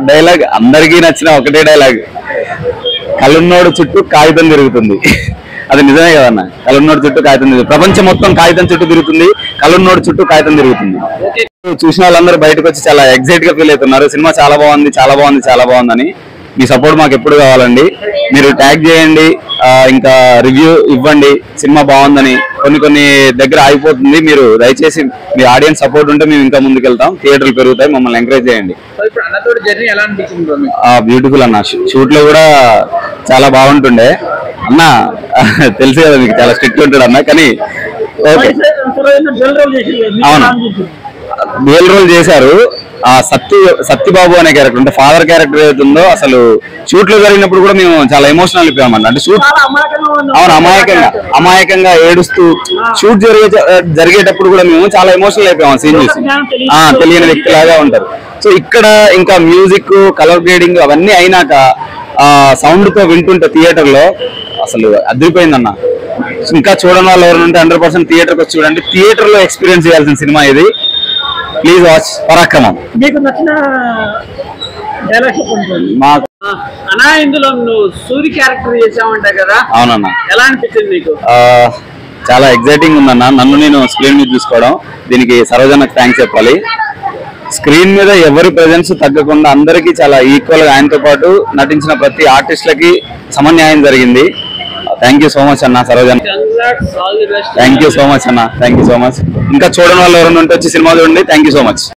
dialogue అందరికీ నచ్చిన ఒకటే డైలాగ్ కలున్నోడు చుట్టూ కాగితం తిరుగుతుంది అది నిజమే కదన్న కలున్నోడు చుట్టూ కాగితం తిరుగుతుంది ప్రపంచం మొత్తం కాగితం చుట్టూ తిరుగుతుంది కలున్నోడు చుట్టూ కాగితం తిరుగుతుంది చూసిన వాళ్ళందరూ బయటకు వచ్చి చాలా ఎగ్జైట్ గా ఫీల్ అవుతున్నారు సినిమా చాలా బాగుంది చాలా బాగుంది చాలా బాగుందని మీ సపోర్ట్ మాకు ఎప్పుడు కావాలండి మీరు ట్యాగ్ చేయండి ఆ, ఇంకా రివ్యూ ఇవ్వండి సినిమా బాగుందని కొన్ని కొన్ని దగ్గర ఆగిపోతుంది మీరు దయచేసి మీ ఆడియన్స్ సపోర్ట్ ఉంటే మేము ఇంకా ముందుకెళ్తాం థియేటర్లు పెరుగుతాయి మమ్మల్ని ఎంకరేజ్ చేయండి సో ఇప్పుడు అన్నతోటి జర్నీ ఎలా అనిపించింది బ్రో మీకు ఆ బ్యూటిఫుల్ అన్న షూట్ లో కూడా చాలా బాగుంటుండే అన్న తెలుసు కదా మీకు చాలా స్ట్రిక్ట్ ఉంటాడు అన్న కానీ ఓకే అవును రియల్ రోల్ చేశారు ఆ సత్య సత్యబాబు అనే క్యారెక్టర్ అంటే ఫాదర్ క్యారెక్టర్ ఏదైతుందో అసలు షూట్ లో జరిగినప్పుడు కూడా మేము చాలా ఎమోషనల్ అయిపోయామన్నమాట అంటే షూట్ అవును అమాయకంగా అమాయకంగా ఏడుస్తూ షూట్ జరిగే జరిగేటప్పుడు కూడా మేము చాలా ఎమోషనల్ అయిపోయాం సీన్ చూసి ఆ తెలియని వ్యక్తి లాగా ఉంటారు సో ఇక్కడ ఇంకా మ్యూజిక్ కలర్ గ్రేడింగ్ అవన్నీ అయినాక ఆ సౌండ్ తో వింటుంటే థియేటర్ లో అసలు అదిరిపోయిందన్న ఇంకా చూడని వాళ్ళు ఎవరు ఉంటే హండ్రెడ్ పర్సెంట్ థియేటర్కి వచ్చి చూడండి థియేటర్ లో ఎక్స్పీరియన్స్ చేయాల్సిన సినిమా ఇది ప్లీజ్ వాచ్ పరాక్రమం మీకు నచ్చిన డైలాగ్ చెప్పండి మా అన్నా ఇందులో నువ్వు సూరి క్యారెక్టర్ చేసావంట కదా అవునన్నా ఎలా అనిపించింది నీకు ఆ, చాలా ఎగ్జైటింగ్ ఉందన్న నన్ను నేను స్క్రీన్ మీద చూసుకోవడం దీనికి సరోజనకు థ్యాంక్స్ చెప్పాలి స్క్రీన్ మీద ఎవరి ప్రెజెన్స్ తగ్గకుండా అందరికీ చాలా ఈక్వల్ గా ఆయనతో పాటు నటించిన ప్రతి ఆర్టిస్టులకి సమన్యాయం జరిగింది థ్యాంక్ యూ సో మచ్ అన్న Sarojan congrats all the best thank you so much అన్న థ్యాంక్ యూ సో మచ్ ఇంకా చూడని వాళ్ళు ఎవరైనా ఉంటే వచ్చి సినిమా చూడండి థ్యాంక్ యూ సో మచ్